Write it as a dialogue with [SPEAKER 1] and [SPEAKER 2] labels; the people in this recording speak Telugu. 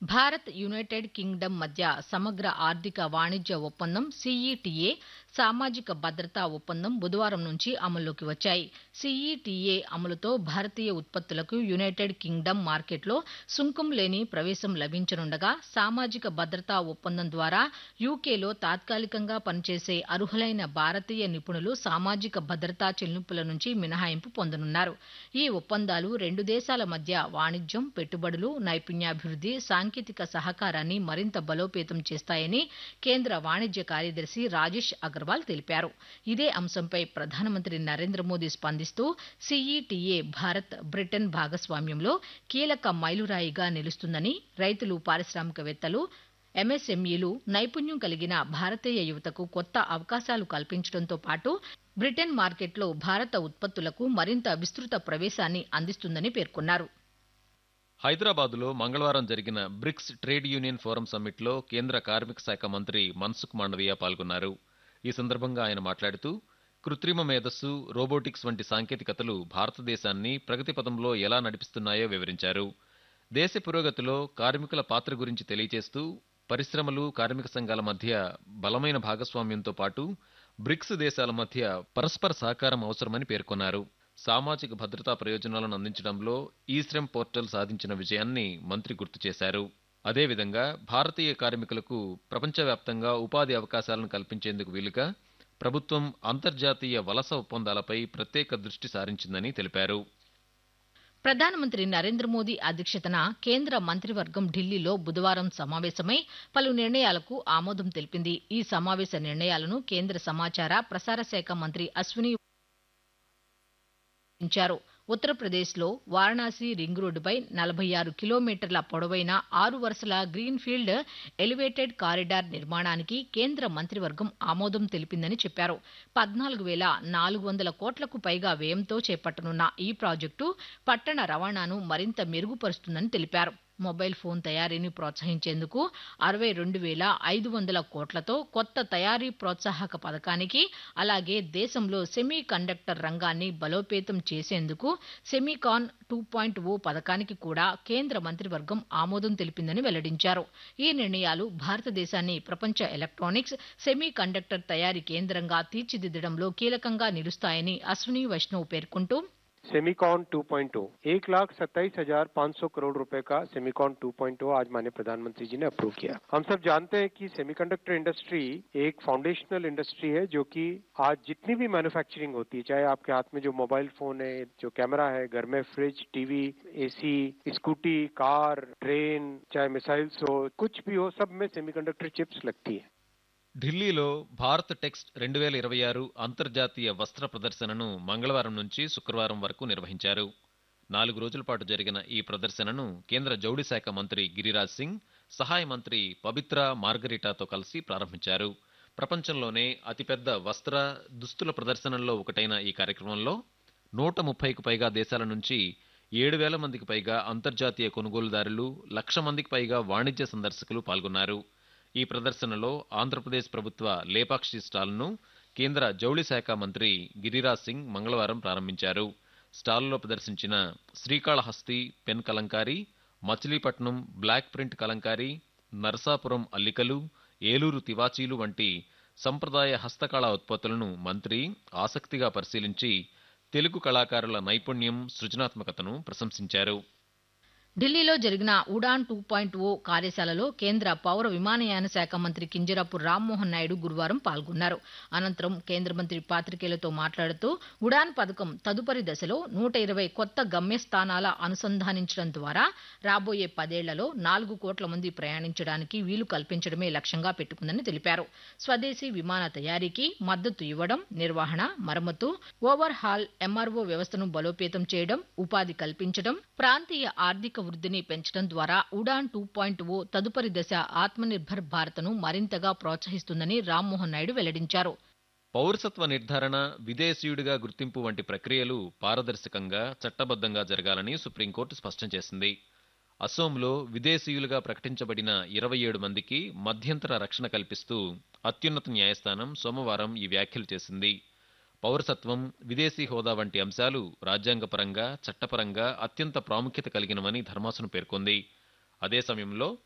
[SPEAKER 1] భారత్ యునైటెడ్ కింగ్డమ్ మధ్య సమగ్ర ఆర్థిక వాణిజ్య ఒప్పందం సీఈటీఏ సామాజిక భద్రతా ఒప్పందం బుధవారం నుంచి అమల్లోకి వచ్చాయి సీఈటీఏ అమలుతో భారతీయ ఉత్పత్తులకు యునైటెడ్ కింగ్డమ్ మార్కెట్లో సుంకం లేని ప్రవేశం లభించనుండగా సామాజిక భద్రతా ఒప్పందం ద్వారా యూకేలో తాత్కాలికంగా పనిచేసే అర్హులైన భారతీయ నిపుణులు సామాజిక భద్రతా చెల్లింపుల నుంచి మినహాయింపు పొందనున్నారు ఈ ఒప్పందాలు రెండు దేశాల మధ్య వాణిజ్యం పెట్టుబడులు నైపుణ్యాభివృద్ధి సాంకేతిక సహకారాన్ని మరింత బలోపేతం చేస్తాయని కేంద్ర వాణిజ్య కార్యదర్శి రాజేష్ అగర్వాల్ తెలిపారు ఇదే అంశంపై ప్రధానమంత్రి నరేంద్ర మోదీ స్పందిస్తూ సీఈటీఏ భారత్ బ్రిటన్ భాగస్వామ్యంలో కీలక మైలురాయిగా నిలుస్తుందని రైతులు పారిశ్రామికవేత్తలు ఎంఎస్ఎంఈలు నైపుణ్యం కలిగిన భారతీయ యువతకు కొత్త అవకాశాలు కల్పించడంతో పాటు బ్రిటన్ మార్కెట్లో భారత ఉత్పత్తులకు మరింత విస్తృత ప్రవేశాన్ని అందిస్తుందని పేర్కొన్నారు
[SPEAKER 2] హైదరాబాద్లో మంగళవారం జరిగిన బ్రిక్స్ ట్రేడ్ యూనియన్ ఫోరం సమ్మిట్లో కేంద్ర కార్మిక శాఖ మంత్రి మన్సుఖ్ మాండవీయ పాల్గొన్నారు ఈ సందర్భంగా ఆయన మాట్లాడుతూ కృత్రిమ మేధస్సు రోబోటిక్స్ వంటి సాంకేతికతలు భారతదేశాన్ని ప్రగతి పదంలో ఎలా నడిపిస్తున్నాయో వివరించారు దేశ పురోగతిలో కార్మికుల పాత్ర గురించి తెలియజేస్తూ పరిశ్రమలు కార్మిక సంఘాల మధ్య బలమైన భాగస్వామ్యంతో పాటు బ్రిక్స్ దేశాల మధ్య పరస్పర సహకారం అవసరమని పేర్కొన్నారు సామాజిక భద్రతా ప్రయోజనాలను అందించడంలో ఈ శ్రమ్ పోర్టల్ సాధించిన విజయాన్ని మంత్రి గుర్తు చేశారు అదేవిధంగా భారతీయ కార్మికులకు ప్రపంచవ్యాప్తంగా ఉపాధి అవకాశాలను కల్పించేందుకు వీలుగా ప్రభుత్వం అంతర్జాతీయ వలస ఒప్పందాలపై ప్రత్యేక దృష్టి సారించిందని తెలిపారు
[SPEAKER 1] ప్రధానమంత్రి నరేంద్ర మోదీ అధ్యక్షతన కేంద్ర మంత్రివర్గం ఢిల్లీలో బుధవారం సమావేశమై పలు నిర్ణయాలకు ఆమోదం తెలిపింది ఈ సమావేశ నిర్ణయాలను కేంద్ర సమాచార ప్రసార శాఖ మంత్రి అశ్విని ఇచ్చారు ఉత్తరప్రదేశ్లో వారణాసి రింగ్ రోడ్డుపై నలభై ఆరు కిలోమీటర్ల పొడవైన ఆరు వరుసల గ్రీన్ఫీల్డ్ ఎలివేటెడ్ కారిడార్ నిర్మాణానికి కేంద్ర మంత్రివర్గం ఆమోదం తెలిపిందని చెప్పారు పద్నాలుగు వేల నాలుగు వందల కోట్లకు పైగా వ్యయంతో చేపట్టనున్న ఈ ప్రాజెక్టు పట్టణ రవాణాను మరింత మెరుగుపరుస్తుందని తెలిపారు మొబైల్ ఫోన్ తయారీని ప్రోత్సహించేందుకు అరవై రెండు వేల ఐదు వందల కోట్లతో కొత్త తయారీ ప్రోత్సాహక పథకానికి అలాగే దేశంలో సెమీ కండక్టర్ రంగాన్ని బలోపేతం చేసేందుకు సెమీకాన్ టూ పాయింట్ ఓ పథకానికి కూడా కేంద్ర మంత్రివర్గం ఆమోదం తెలిపిందని వెల్లడించారు ఈ నిర్ణయాలు భారతదేశాన్ని ప్రపంచ ఎలక్ట్రానిక్స్ సెమీ కండక్టర్ తయారీ కేంద్రంగా తీర్చిదిద్దడంలో కీలకంగా నిలుస్తాయని అశ్విని వైష్ణవ్ పేర్కొంటూ
[SPEAKER 3] सेमिकॉन 2.0 एक लाख सत्ताईस हजार पाँच सौ करोड़ रुपए का सेमिकॉन 2.0 आज माननीय प्रधानमंत्री जी ने अप्रूव किया हम सब जानते हैं कि सेमीकंडक्टर इंडस्ट्री एक फाउंडेशनल इंडस्ट्री है जो कि आज जितनी भी मैन्युफैक्चरिंग होती है चाहे आपके हाथ में जो मोबाइल फोन है जो कैमरा है घर में fridge TV AC scooty car train चाहे मिसाइल्स हो कुछ भी हो सब में सेमीकंडक्टर चिप्स लगती है
[SPEAKER 2] ఢిల్లీలో భారత్ టెక్స్ట్ రెండు వేల ఇరవై ఆరు అంతర్జాతీయ వస్త్ర ప్రదర్శనను మంగళవారం నుంచి శుక్రవారం వరకు నిర్వహించారు నాలుగు రోజుల పాటు జరిగిన ఈ ప్రదర్శనను కేంద్ర జౌళి శాఖ మంత్రి గిరిరాజ్ సింగ్ సహాయ మంత్రి పవిత్ర మార్గరిటాతో కలిసి ప్రారంభించారు ప్రపంచంలోనే అతిపెద్ద వస్త్ర దుస్తుల ప్రదర్శనల్లో ఒకటైన ఈ కార్యక్రమంలో నూట ముప్పైకు పైగా దేశాల నుంచి ఏడు వేల మందికి పైగా అంతర్జాతీయ కొనుగోలుదారులు లక్ష మందికి పైగా వాణిజ్య సందర్శకులు పాల్గొన్నారు ఈ ప్రదర్శనలో ఆంధ్రప్రదేశ్ ప్రభుత్వ లేపాక్షి స్టాల్ను కేంద్ర జౌళి శాఖ మంత్రి గిరిరాజ్ సింగ్ మంగళవారం ప్రారంభించారు స్టాల్లో ప్రదర్శించిన Srikalahasti pen Kalamkari Machilipatnam block print Kalamkari Narasapuram అల్లికలు ఏలూరు తివాచీలు వంటి సంప్రదాయ హస్తకళా ఉత్పత్తులను మంత్రి ఆసక్తిగా పరిశీలించి తెలుగు కళాకారుల నైపుణ్యం సృజనాత్మకతను ప్రశంసించారు
[SPEAKER 1] ఢిల్లీలో జరిగిన ఉడాన్ టూ పాయింట్ ఓ కార్యశాలలో కేంద్ర పౌర విమానయాన శాఖ మంత్రి కింజరాపు రామ్మోహన్ నాయుడు గురువారం పాల్గొన్నారు అనంతరం కేంద్ర మంత్రి పాత్రికేయులతో మాట్లాడుతూ ఉడాన్ పథకం తదుపరి దశలో నూట ఇరవై కొత్త గమ్యస్థానాల అనుసంధానించడం ద్వారా రాబోయే పదేళ్లలో నాలుగు కోట్ల మంది ప్రయాణించడానికి వీలు కల్పించడమే లక్ష్యంగా పెట్టుకుందని తెలిపారు స్వదేశీ విమాన తయారీకి మద్దతు ఇవ్వడం నిర్వహణ మరమ్మతు ఓవర్ హాల్ ఎంఆర్ఓ వ్యవస్థను బలోపేతం చేయడం ఉపాధి కల్పించడం ప్రాంతీయ ఆర్థిక వృద్ధిని పెంచడం ద్వారా ఉడాన్ టూ పాయింట్ ఓ తదుపరి దశ ఆత్మనిర్భర్ భారత్ను మరింతగా ప్రోత్సహిస్తుందని రామ్మోహన్ నాయుడు వెల్లడించారు
[SPEAKER 2] పౌరసత్వ నిర్ధారణ విదేశీయుడిగా గుర్తింపు వంటి ప్రక్రియలు పారదర్శకంగా చట్టబద్ధంగా జరగాలని సుప్రీంకోర్టు స్పష్టం చేసింది అసోంలో విదేశీయులుగా ప్రకటించబడిన ఇరవై ఏడు మందికి మధ్యంతర రక్షణ కల్పిస్తూ అత్యున్నత న్యాయస్థానం సోమవారం ఈ వ్యాఖ్యలు చేసింది పౌరసత్వం విదేశీ హోదా వంటి అంశాలు రాజ్యాంగపరంగా చట్టపరంగా అత్యంత ప్రాముఖ్యత కలిగినవని ధర్మాసనం పేర్కొంది అదే సమయంలో